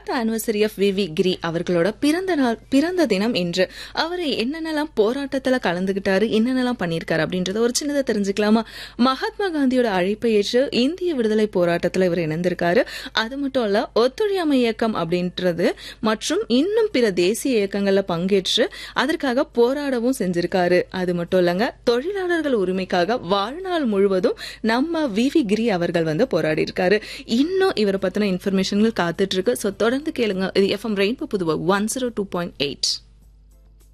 birth anniversary of V V Giri அவர்களோட பிறந்த நாள் பிறந்த தினம் இன்று அவர் என்னென்னலாம் போராட்டத்துல கலந்துகிட்டாரு என்னென்னலாம் பண்ணியிருக்காரு அப்படின்றத ஒரு சின்னதை தெரிஞ்சுக்கலாமா மகாத்மா காந்தியோட அழைப்பை ஏற்று இந்திய விடுதலை போராட்டத்துல இவர் இணைந்திருக்காரு அது மட்டும் இல்ல ஒத்துழையாமை இயக்கம் அப்படின்றது மற்றும் இன்னும் பிற தேசிய இயக்கங்கள்ல பங்கேற்று அதற்காக போராடவும் செஞ்சிருக்காரு அது மட்டும் இல்லங்க தொழிலாளர்கள் உரிமைக்காக வாழ்நாள் முழுவதும் நம்ம வி வி கிரி அவர்கள் வந்து போராடி இருக்காரு இன்னும் இவரை பத்தின இன்ஃபர்மேஷன்கள் காத்துட்டு இருக்கு ஸோ தொடர்ந்து கேளுங்க இது FM rainbow Puduvai one zero two point eight